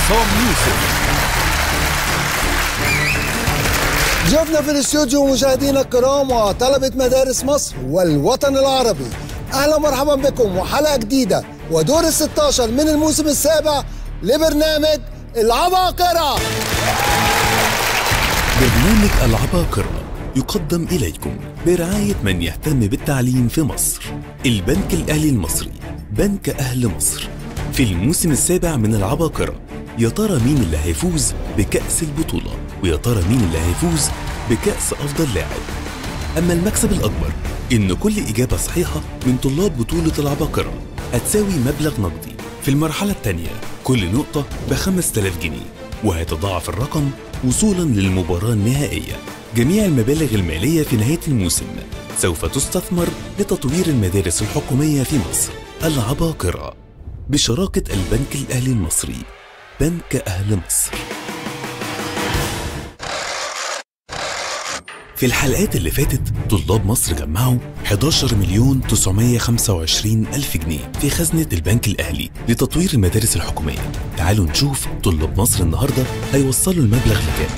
عصام يوسف ضيوفنا في الاستوديو مشاهدينا الكرام وطلبة مدارس مصر والوطن العربي أهلا ومرحبا بكم وحلقة جديدة ودور ال 16 من الموسم السابع لبرنامج العباقرة برنامج العباقرة يقدم إليكم برعاية من يهتم بالتعليم في مصر البنك الأهلي المصري بنك أهل مصر في الموسم السابع من العباقرة يا ترى مين اللي هيفوز بكأس البطولة ويا ترى مين اللي هيفوز بكأس أفضل لاعب أما المكسب الأكبر إن كل إجابة صحيحة من طلاب بطولة العباقرة هتساوي مبلغ نقدي في المرحلة الثانية كل نقطة ب 5000 جنيه وهيتضاعف الرقم وصولا للمباراة النهائية جميع المبالغ المالية في نهاية الموسم سوف تستثمر لتطوير المدارس الحكومية في مصر العباقرة بشراكة البنك الأهلي المصري بنك أهل مصر في الحلقات اللي فاتت طلاب مصر جمعوا 11 مليون 925 ألف جنيه في خزنة البنك الأهلي لتطوير المدارس الحكومية تعالوا نشوف طلاب مصر النهاردة هيوصلوا المبلغ لكام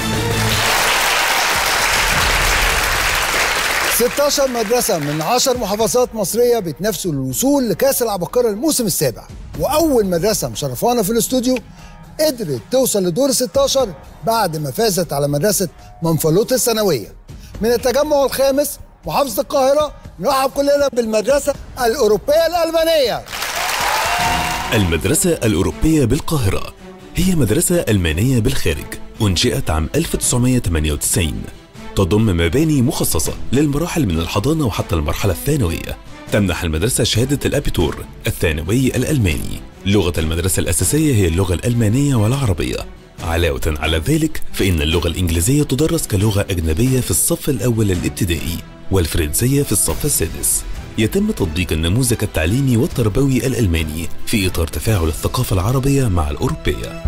16 مدرسة من 10 محافظات مصرية بيتنافسوا للوصول لكأس العباقرة الموسم السابع وأول مدرسة مشرفانا في الاستوديو قدرت توصل لدور 16 بعد ما فازت على مدرسة منفلوط الثانوية من التجمع الخامس محافظة القاهرة نرحب كلنا بالمدرسة الأوروبية الألمانية المدرسة الأوروبية بالقاهرة هي مدرسة ألمانية بالخارج أنشئت عام 1998 تضم مباني مخصصة للمراحل من الحضانة وحتى المرحلة الثانوية تمنح المدرسة شهادة الأبيتور الثانوي الألماني لغة المدرسة الأساسية هي اللغة الألمانية والعربية علاوة على ذلك فإن اللغة الإنجليزية تدرس كلغة أجنبية في الصف الأول الابتدائي والفرنسية في الصف السادس يتم تطبيق النموذج التعليمي والتربوي الألماني في إطار تفاعل الثقافة العربية مع الأوروبية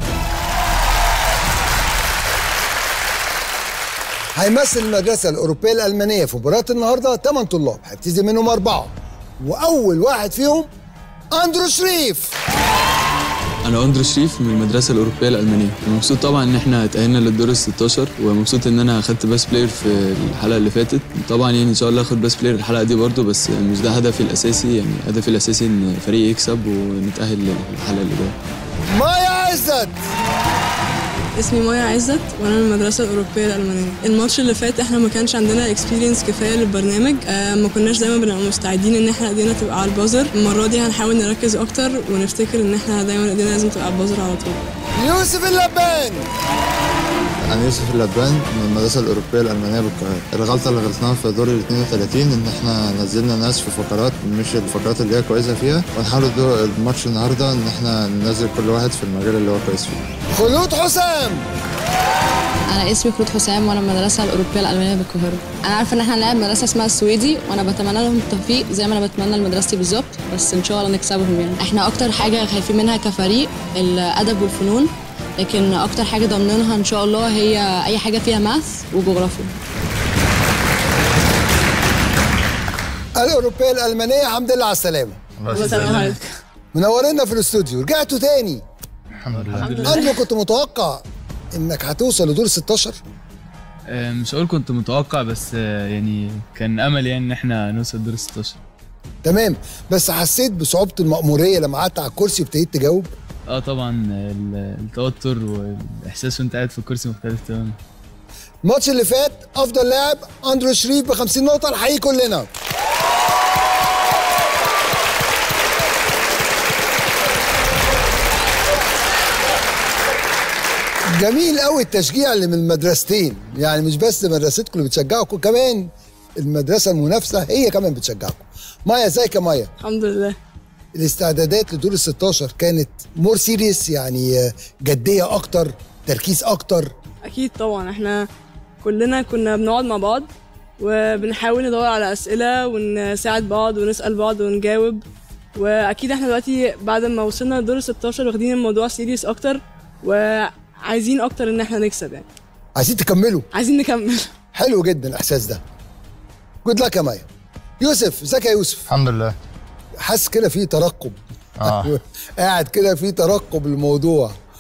هيمثل المدرسة الأوروبية الألمانية في مباراة النهاردة 8 طلاب هيبتدي منهم أربعة وأول واحد فيهم أندرو شريف انا اندرو شريف من المدرسه الاوروبيه الالمانيه مبسوط طبعا ان احنا تاهلنا للدور ال 16 ومبسوط ان انا اخدت باس بلاير في الحلقه اللي فاتت طبعا يعني ان شاء الله اخد باس بلاير الحلقه دي برضو بس مش ده هدفي الاساسي يعني هدفي الاساسي ان فريق يكسب ونتاهل للحلقه اللي جايه مايا عزت اسمي مايا عزت وانا من المدرسه الاوروبيه الالمانيه الماتش اللي فات احنا ما كانش عندنا اكسبيرينس كفايه للبرنامج آه ما كناش دايما بنبقى مستعدين ان احنا ايدينا تبقى على البازر المره دي هنحاول نركز اكتر ونفتكر ان احنا دايما ايدينا لازم تبقى على البازر على طول يوسف اللبان أنا يوسف اللبان من المدرسة الأوروبية الألمانية بالقاهرة الغلطة اللي غلطناها في دور ال 32 إن إحنا نزلنا ناس في فقرات مش الفقرات اللي هي كويسة فيها ونحاول الدور- الماتش النهاردة إن إحنا ننزل كل واحد في المجال اللي هو كويس فيه خلود حسام انا اسمي خلود حسام وانا من المدرسه الاوروبيه الالمانيه بالقاهره انا عارفه ان احنا هنلعب مدرسه اسمها السويدي وانا بتمنى لهم التوفيق زي ما انا بتمنى لمدرستي بالظبط بس ان شاء الله نكسبهم يعني احنا اكتر حاجه خايفين منها كفريق الادب والفنون لكن اكتر حاجه ضامنينها ان شاء الله هي اي حاجه فيها ماث وجغرافيا الأوروبية الألمانية الحمد لله على السلامة منورنا في الاستوديو رجعتوا تاني الحمد لله أندرو كنت متوقع إنك هتوصل لدور 16 آه، مش هقول كنت متوقع بس آه، يعني كان امل يعني ان احنا نوصل دور 16 تمام بس حسيت بصعوبة المأمورية لما قعدت على الكرسي وابتديت تجاوب اه طبعا آه، ال- التوتر والاحساس وانت قاعد في الكرسي مختلف تماما الماتش اللي فات أفضل لاعب أندرو شريف ب 50 نقطة نحييه كلنا جميل قوي التشجيع اللي من المدرستين يعني مش بس مدرستكم اللي بتشجعكم كمان المدرسه المنافسه هي كمان بتشجعكم مايا ازيك يا مايا الحمد لله الاستعدادات لدور ال 16 كانت مور سيريس يعني آه، جديه اكتر تركيز اكتر اكيد طبعا احنا كلنا كنا بنقعد مع بعض وبنحاول ندور على اسئله ونساعد بعض ونسال بعض ونجاوب واكيد احنا دلوقتي بعد ما وصلنا لدور 16 واخدين الموضوع سيريس اكتر وعايزين اكتر ان احنا نكسب يعني عايزين تكملوا عايزين نكمل حلو جدا الاحساس ده جود لك يا مايا يوسف ازيك يا يوسف الحمد لله حاسس كده في ترقب آه. قاعد كده في ترقب الموضوع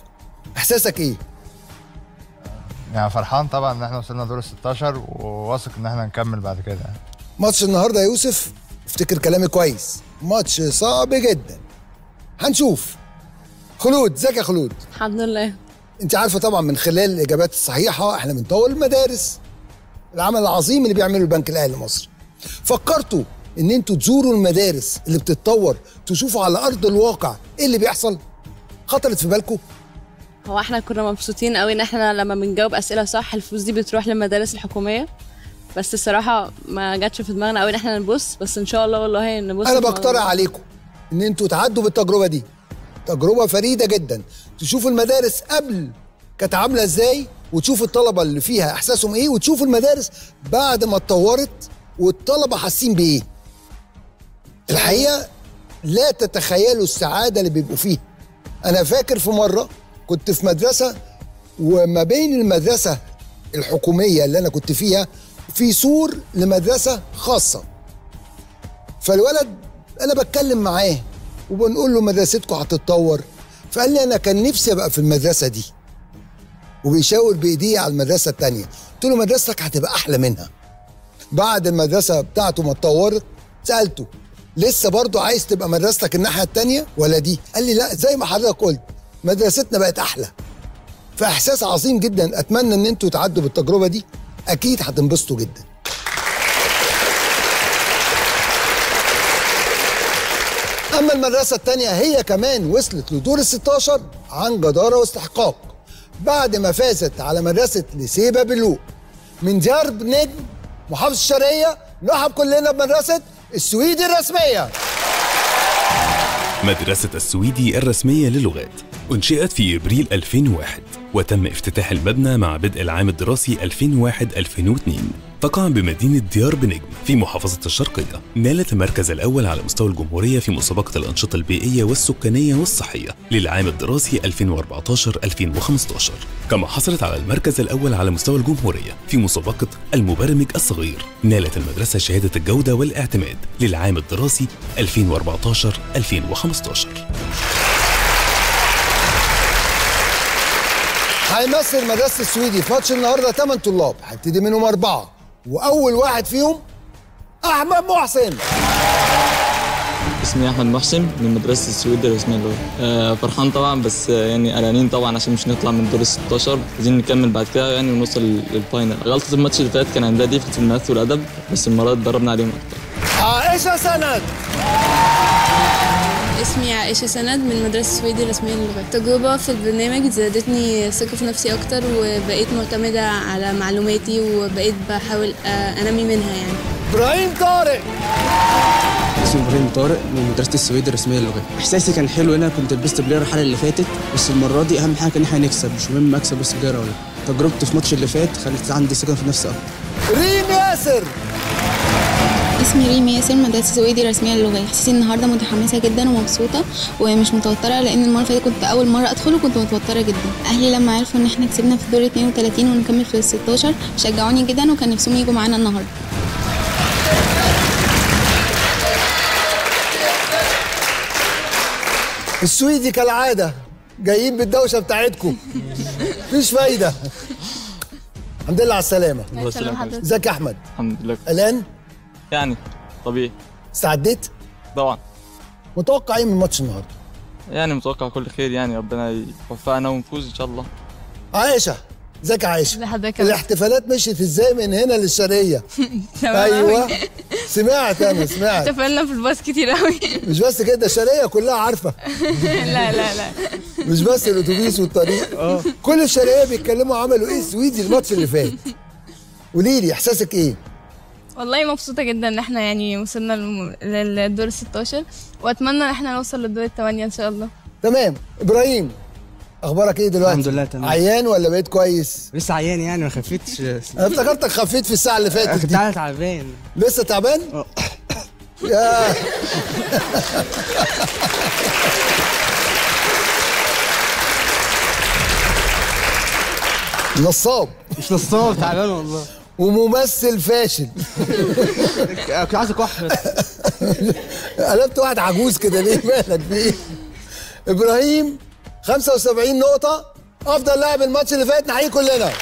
احساسك ايه يعني فرحان طبعا ان احنا وصلنا دور ال 16 وواثق ان احنا نكمل بعد كده يعني. ماتش النهارده يا يوسف افتكر كلامي كويس ماتش صعب جدا هنشوف خلود ازيك يا خلود الحمد لله انت عارفه طبعا من خلال الاجابات الصحيحه احنا بنطور المدارس العمل العظيم اللي بيعمله البنك الاهلي المصري فكرتوا ان انتوا تزوروا المدارس اللي بتتطور تشوفوا على ارض الواقع ايه اللي بيحصل خطرت في بالكم هو احنا كنا مبسوطين قوي ان احنا لما بنجاوب اسئله صح الفلوس دي بتروح للمدارس الحكوميه بس الصراحه ما جاتش في دماغنا قوي ان احنا نبص بس ان شاء الله والله نبص انا في الموضوع. بقترح عليكم ان انتوا تعدوا بالتجربه دي تجربه فريده جدا تشوفوا المدارس قبل كانت عامله ازاي وتشوفوا الطلبه اللي فيها احساسهم ايه وتشوفوا المدارس بعد ما اتطورت والطلبه حاسين بايه الحقيقه لا تتخيلوا السعاده اللي بيبقوا فيها انا فاكر في مره كنت في مدرسه وما بين المدرسه الحكوميه اللي انا كنت فيها في سور لمدرسه خاصه فالولد انا بتكلم معاه وبنقول له مدرستكم هتتطور فقال لي انا كان نفسي ابقى في المدرسه دي وبيشاور بايديه على المدرسه التانية قلت له مدرستك هتبقى احلى منها بعد المدرسه بتاعته ما اتطورت سالته لسه برضه عايز تبقى مدرستك الناحيه التانية ولا دي قال لي لا زي ما حضرتك قلت مدرستنا بقت احلى فاحساس عظيم جدا اتمنى ان انتوا تعدوا بالتجربه دي اكيد هتنبسطوا جدا اما المدرسه الثانيه هي كمان وصلت لدور ال 16 عن جداره واستحقاق بعد ما فازت على مدرسه لسيبه بلوق من ديار نجم محافظه الشرقيه نرحب كلنا بمدرسه السويدي الرسميه مدرسة السويدي الرسمية للغات أنشئت في إبريل 2001 وتم افتتاح المبنى مع بدء العام الدراسي 2001-2002 تقع بمدينة ديار بنجم في محافظة الشرقية نالت المركز الأول على مستوى الجمهورية في مسابقة الأنشطة البيئية والسكانية والصحية للعام الدراسي 2014-2015 كما حصلت على المركز الأول على مستوى الجمهورية في مسابقة المبرمج الصغير نالت المدرسة شهادة الجودة والاعتماد للعام الدراسي 2014-2015 هيمثل مدرسه السويدي في ماتش النهارده 8 طلاب هيبتدي منهم اربعه واول واحد فيهم احمد محسن اسمي احمد محسن من مدرسه السويد الرسميه اللغه آه فرحان طبعا بس آه يعني قلقانين طبعا عشان مش نطلع من دور ال 16 عايزين نكمل بعد كده يعني ونوصل للفاينل غلطه الماتش اللي فات كان عندها ديفت في الماث والادب بس المره دي اتدربنا عليهم اكتر عائشه سند اسمي عائشة سند من مدرسة السويدي الرسمية للغات تجربة في البرنامج زادتني ثقة في نفسي أكتر وبقيت معتمدة على معلوماتي وبقيت بحاول آه، أنمي منها يعني ابراهيم طارق اسمي ابراهيم طارق من مدرسه السويد الرسميه للغات احساسي كان حلو هنا كنت البيست بلاير الحلقه اللي فاتت بس المره دي اهم حاجه ان احنا نكسب مش مهم اكسب بس بلاير ولا لا. تجربتي في الماتش اللي فات خلت عندي ثقه في نفسي اكتر ريم ياسر اسمي ريم ياسر من مدرسة السويدي الرسمية للغات إحساسي النهاردة متحمسة جدا ومبسوطة ومش متوترة لأن المرة اللي فاتت كنت أول مرة أدخل وكنت متوترة جدا أهلي لما عرفوا إن إحنا كسبنا في دور 32 ونكمل في ال 16 شجعوني جدا وكان نفسهم يجوا معانا النهاردة السويدي كالعاده جايين بالدوشه بتاعتكم مفيش فايده الحمد لله على السلامه سلام حضرتك. ازيك يا احمد الحمد لله الان يعني طبيعي استعديت طبعا متوقع ايه من ماتش النهارده يعني متوقع كل خير يعني ربنا يوفقنا ونفوز ان شاء الله عائشه ازيك يا عائشه حضرتك الاحتفالات مشيت ازاي من هنا للشرقيه تمام ايوه أوي. سمعت انا سمعت احتفلنا في الباص كتير قوي مش بس كده الشرقيه كلها عارفه لا لا لا مش بس الاتوبيس والطريق كل الشرقيه بيتكلموا عملوا ايه السويدي الماتش اللي فات قولي لي احساسك ايه والله مبسوطة جدا ان احنا يعني وصلنا للم- للدور ال 16 واتمنى ان احنا نوصل للدور الثمانية ان شاء الله تمام ابراهيم اخبارك ايه دلوقتي الحمد لله تمام. عيان ولا بقيت كويس لسه عيان يعني ما خفتش انا افتكرتك خفيت في الساعه اللي فاتت كنت دي قاعد تعبان لسه تعبان اه. يا نصاب مش نصاب تعبان والله وممثل فاشل كنت عايز اكح بس قلبت واحد عجوز كده ليه مالك في ايه ابراهيم 75 نقطة افضل لاعب الماتش اللي فات نحييه كلنا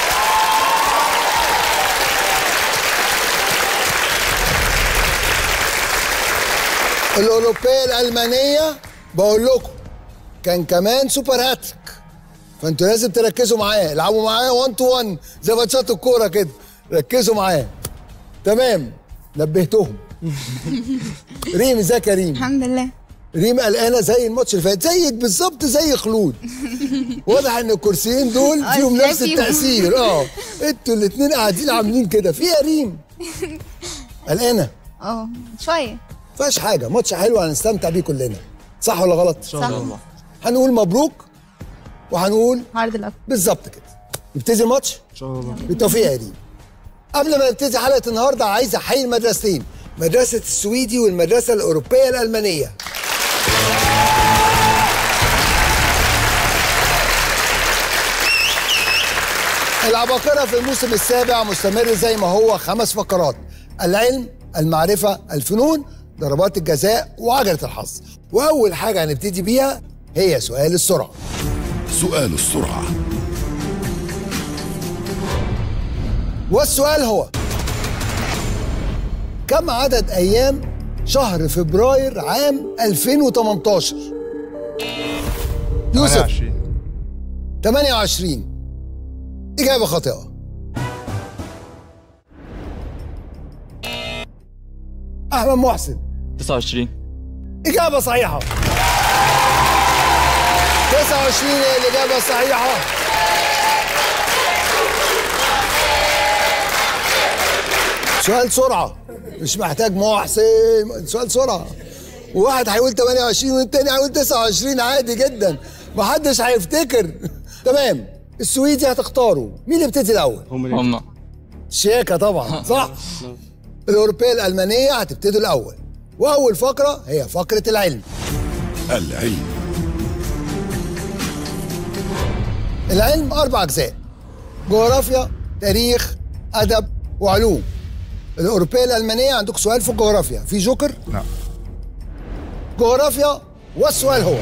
الاوروبيه الالمانيه بقول لكم كان كمان سوبر هاتريك فانتوا لازم تركزوا معاه العبوا معاه 1 تو 1 زي ماتشات الكوره كده ركزوا معاه تمام نبهتهم ريم ازيك يا ريم الحمد لله ريم قلقانه زي الماتش اللي فات زيك بالظبط زي خلود واضح ان الكرسيين دول آه، فيهم إزاي نفس فيهم؟ التاثير اه انتوا الاثنين قاعدين عاملين كده في إيه يا ريم قلقانه اه شويه فيهاش حاجه ماتش حلو هنستمتع بيه كلنا صح ولا غلط شاء الله. هنقول مبروك وهنقول هارد لك بالظبط كده نبتدي الماتش ان شاء الله بالتوفيق يا ريم قبل ما نبتدي حلقه النهارده عايز احيي المدرستين مدرسه السويدي والمدرسه الاوروبيه الالمانيه العباقرة في الموسم السابع مستمر زي ما هو خمس فقرات العلم المعرفة الفنون ضربات الجزاء وعجلة الحظ وأول حاجة هنبتدي بيها هي سؤال السرعة سؤال السرعة والسؤال هو كم عدد أيام شهر فبراير عام 2018 يوسف 28 إجابة خاطئة أحمد محسن 29 إجابة صحيحة 29 هي الإجابة الصحيحة سؤال سرعة مش محتاج محسن سؤال سرعة وواحد هيقول 28 والتاني هيقول 29 عادي جدا محدش هيفتكر تمام السويدي هتختاروا مين اللي يبتدي الأول؟ هم شياكة طبعا صح؟ الأوروبية الألمانية هتبتدوا الأول وأول فقرة هي فقرة العلم العلم العلم أربع أجزاء جغرافيا تاريخ أدب وعلوم الأوروبية الألمانية عندكم سؤال في الجغرافيا في جوكر؟ نعم جغرافيا والسؤال هو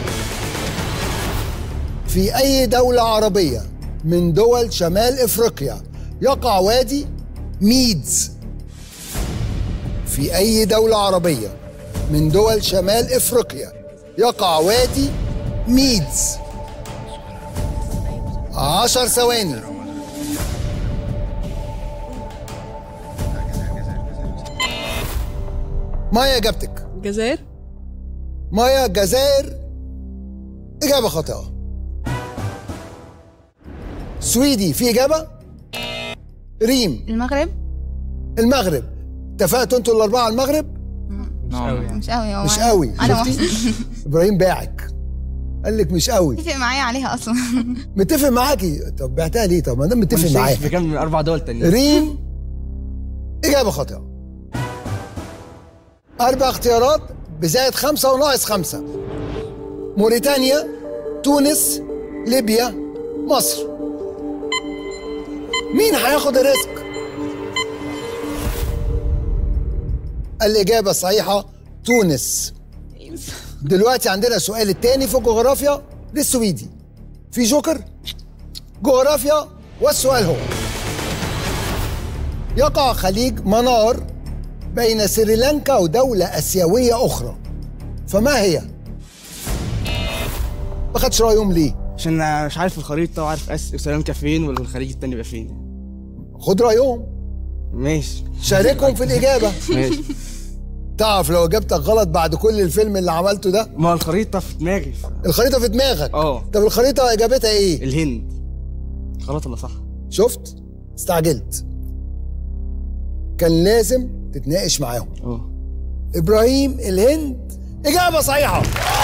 في أي دولة عربية من دول شمال إفريقيا يقع وادي ميدز في أي دولة عربية من دول شمال إفريقيا يقع وادي ميدز عشر ثواني مايا إجابتك الجزائر مايا الجزائر إجابة خاطئة سويدي في إجابة ريم المغرب المغرب اتفقتوا انتوا الأربعة على المغرب مش قوي هو مش قوي انا شفتي؟ محسن إبراهيم باعك قال لك مش قوي اتفق معايا عليها اصلا متفق معاكي طب بعتها ليه طب ما دام متفق معايا في كام من اربع دول تانيين ريم إجابة خاطئة أربع اختيارات بزائد خمسة وناقص خمسة موريتانيا تونس ليبيا مصر مين هياخد الريسك؟ الإجابة الصحيحة تونس دلوقتي عندنا السؤال الثاني في الجغرافيا للسويدي في جوكر جغرافيا والسؤال هو يقع خليج منار بين سريلانكا ودولة آسيوية أخرى فما هي؟ ما خدش رأيهم ليه؟ عشان أنا مش عارف الخريطه وعارف اس سريلانكا فين والخليج التاني يبقى فين خد رأيهم ماشي شاركهم في الإجابة ماشي تعرف لو إجابتك غلط بعد كل الفيلم اللي عملته ده ما هو الخريطه في دماغي الخريطة في دماغك اه طب الخريطة إجابتها إيه؟ الهند غلط ولا صح؟ شفت؟ استعجلت كان لازم تتناقش معاهم اه إبراهيم الهند إجابة صحيحة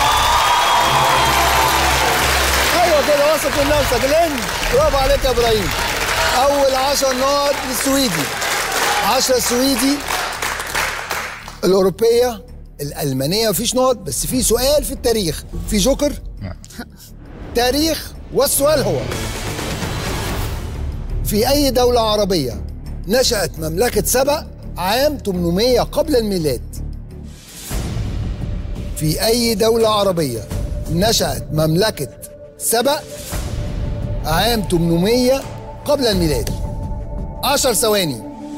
أيوة كده واثق من نفسك الهند برافو عليك يا إبراهيم أول 10 نقط للسويدي 10 السويدي الأوروبية الألمانية مفيش نقط بس في سؤال في التاريخ في جوكر تاريخ والسؤال هو في أي دولة عربية نشأت مملكة سبأ عام 800 قبل الميلاد في أي دولة عربية نشأت مملكة سبأ عام 800 قبل الميلاد 10 ثواني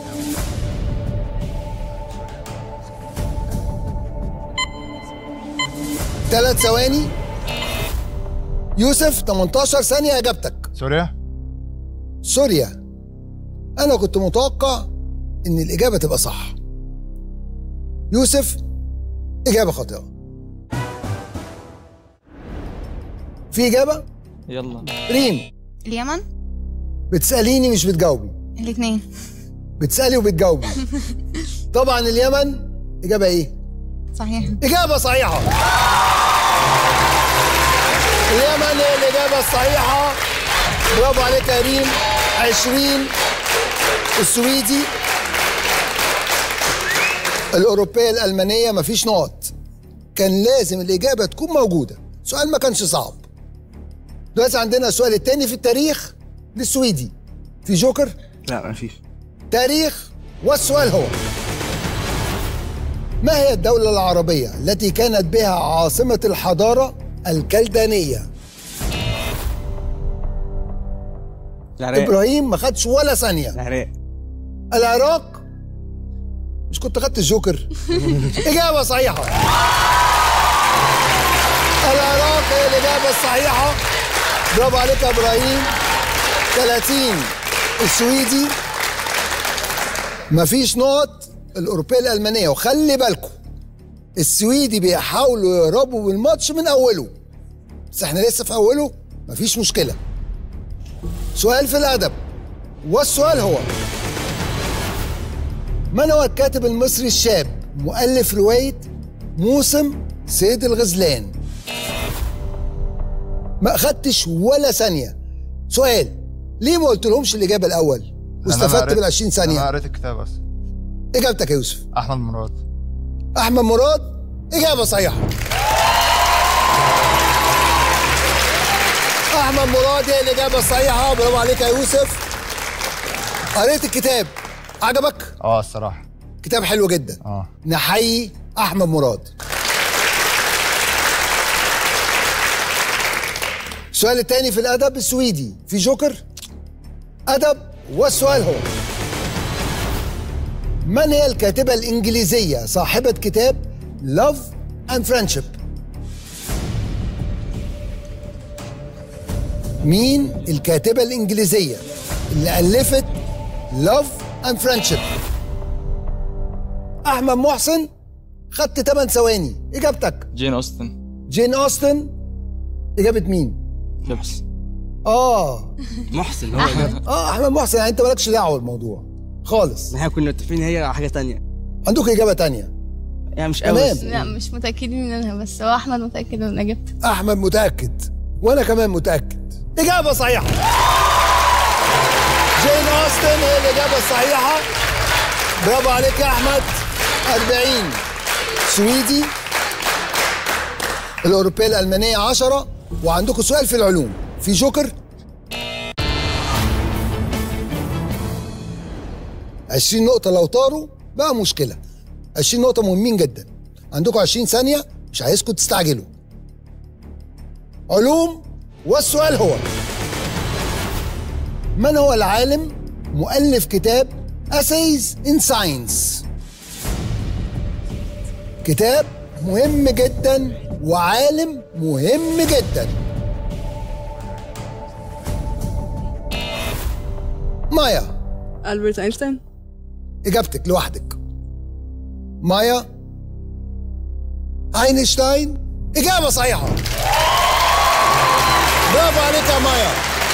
ثلاث ثواني يوسف 18 ثانية إجابتك سوريا سوريا أنا كنت متوقع إن الإجابة تبقى صح يوسف إجابة خاطئة في إجابة؟ يلا ريم اليمن بتسأليني مش بتجاوبي الاثنين بتسألي وبتجاوبي طبعا اليمن إجابة إيه؟ صحيح إجابة صحيحة اليمن هي الإجابة الصحيحة برافو عليك يا ريم 20 السويدي الأوروبية الألمانية مفيش نقط كان لازم الإجابة تكون موجودة سؤال ما كانش صعب دلوقتي عندنا السؤال التاني في التاريخ للسويدي في جوكر لا مفيش تاريخ والسؤال هو ما هي الدولة العربية التي كانت بها عاصمة الحضارة الكلدانية؟ العراق إبراهيم ما خدش ولا ثانية العراق العراق مش كنت خدت الجوكر؟ إجابة صحيحة العراق هي الإجابة الصحيحة برافو عليك يا إبراهيم 30 السويدي مفيش نقط الأوروبية الألمانية وخلي بالكم السويدي بيحاولوا يهربوا بالماتش من أوله بس احنا لسه في أوله مفيش مشكلة سؤال في الأدب والسؤال هو من هو الكاتب المصري الشاب مؤلف رواية موسم سيد الغزلان ما أخدتش ولا ثانية سؤال ليه ما قلت لهمش الإجابة الأول واستفدت بال 20 انا ثانية قريت الكتاب اصلا إجابتك يا يوسف احمد مراد أحمد مراد إجابة صحيحة أحمد مراد هي الإجابة الصحيحة برافو عليك يا يوسف قريت الكتاب عجبك؟ اه الصراحه كتاب حلو جدا اه نحيي احمد مراد السؤال الثاني في الادب السويدي في جوكر ادب والسؤال هو من هي الكاتبه الانجليزيه صاحبه كتاب لاف اند فريندشيب مين الكاتبه الانجليزيه اللي الفت لاف اند فريندشيب احمد محسن خدت 8 ثواني اجابتك جين اوستن جين اوستن اجابه مين لبس اه محسن هو إجابة. اه احمد محسن يعني انت مالكش دعوه بالموضوع خالص احنا كنا متفقين هي حاجه تانية عندك اجابه تانية يعني مش قوي تمام بس لا مش متأكدين منها بس هو أحمد متأكد من إجابته احمد متاكد وانا كمان متاكد اجابه صحيحه جين اوستن هي الاجابه الصحيحه برافو عليك يا احمد 40 سويدي الاوروبيه الالمانيه 10 وعندكم سؤال في العلوم في جوكر 20 نقطة لو طاروا بقى مشكلة 20 نقطة مهمين جدا عندكم 20 ثانية مش عايزكم تستعجلوا علوم والسؤال هو من هو العالم مؤلف كتاب Essays in Science كتاب مهم جدا وعالم مهم جدا مايا ألبرت أينشتاين إجابتك لوحدك مايا أينشتاين إجابة صحيحة برافو عليك يا مايا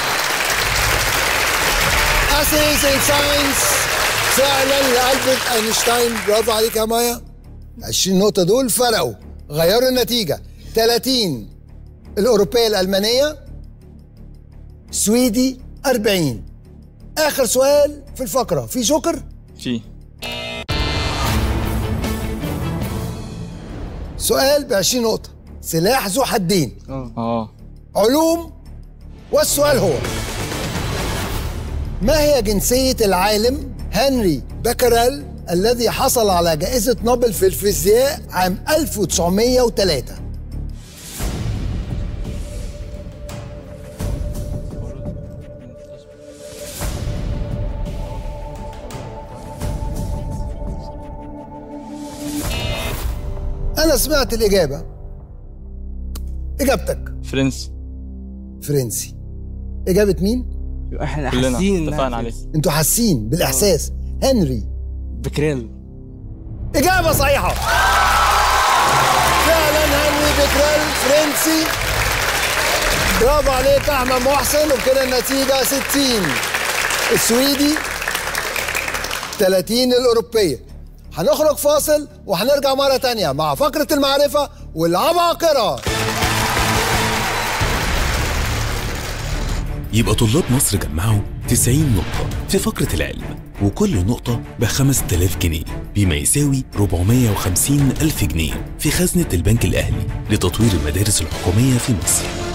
Essays in Science فعلا لألبرت أينشتاين برافو عليك يا مايا 20 نقطة دول فرقوا غيروا النتيجة 30 الأوروبية الألمانية سويدي 40 آخر سؤال في الفقرة في جوكر في سؤال ب 20 نقطة سلاح ذو حدين اه علوم والسؤال هو ما هي جنسية العالم هنري بكرال الذي حصل على جائزة نوبل في الفيزياء عام 1903 انا سمعت الاجابه اجابتك فرنسي فرنسي اجابه مين احنا كلنا حاسين إنها اتفقنا عليه انتوا حاسين بالاحساس هنري بكريل اجابه صحيحه فعلا هنري بكريل فرنسي برافو عليك احمد محسن وبكده النتيجه 60 السويدي 30 الاوروبيه هنخرج فاصل وهنرجع مره تانية مع فقره المعرفه والعباقره يبقى طلاب مصر جمعوا 90 نقطة في فقرة العلم وكل نقطة ب 5000 جنيه بما يساوي 450 ألف جنيه في خزنة البنك الأهلي لتطوير المدارس الحكومية في مصر